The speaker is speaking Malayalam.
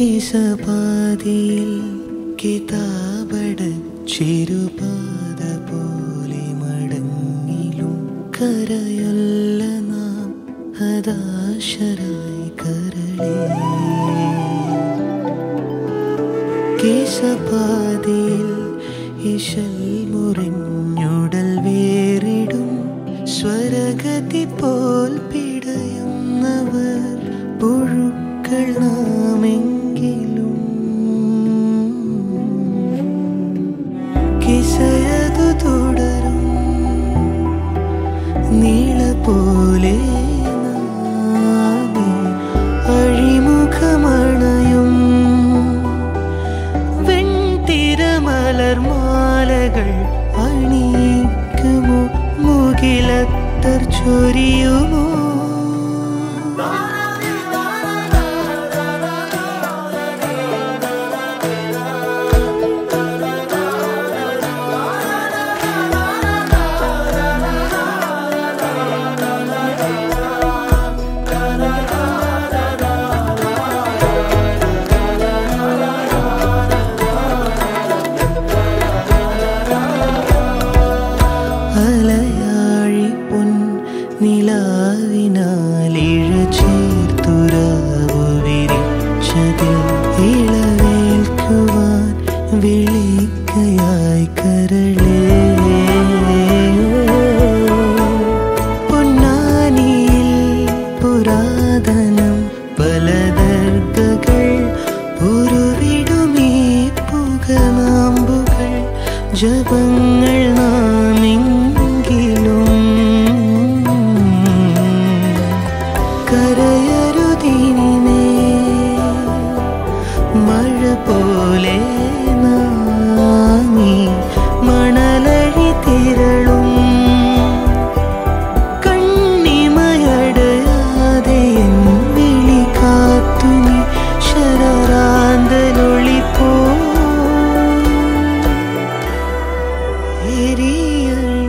കിസപാതിയിൽ കിതാബട ചെരുപാത പോലെ മടങ്ങിലും കരയൊല്ല നാം ഹതാശരായി കരളേ കേശപാതിയിൽ ഇശൽ മുറിഞ്ഞുടൽ വേറിടും സ്വരഗതി പോൽ പിടയുന്നവർ പുഴുക്കൾ നാമെങ്കിലും കിസയതു തുടരും നീള പോലെ നാമേ അഴിമുഖമണയും വെൺതിരമലർ മാലകൾ അണിയിക്കുമോ മുകിലത്തർ ചൊരിയുമോ അലയാഴി പൊൻ നിലാവിനാലിഴ ചേർത്തുരാവു വിരിച്ചതിൽ ഇളവേൽക്കുവാൻ വിളിക്കയായി കരളേ പൊന്നാനിയിൽ പുരാതനം പലതർക്കകൾ ഉരുവിടുമീ പുകനാമ്പുകൾ ജപങ്ങൾ നാമെങ്കിലും കരയരുതിനിമേ മഴ പോലെ നാമീ മണലഴി തിരളും കണ്ണിമയടയാതെ എൻ വിളി കാത്തു നീ ശരറാന്തലൊളി പോ എരിയൽ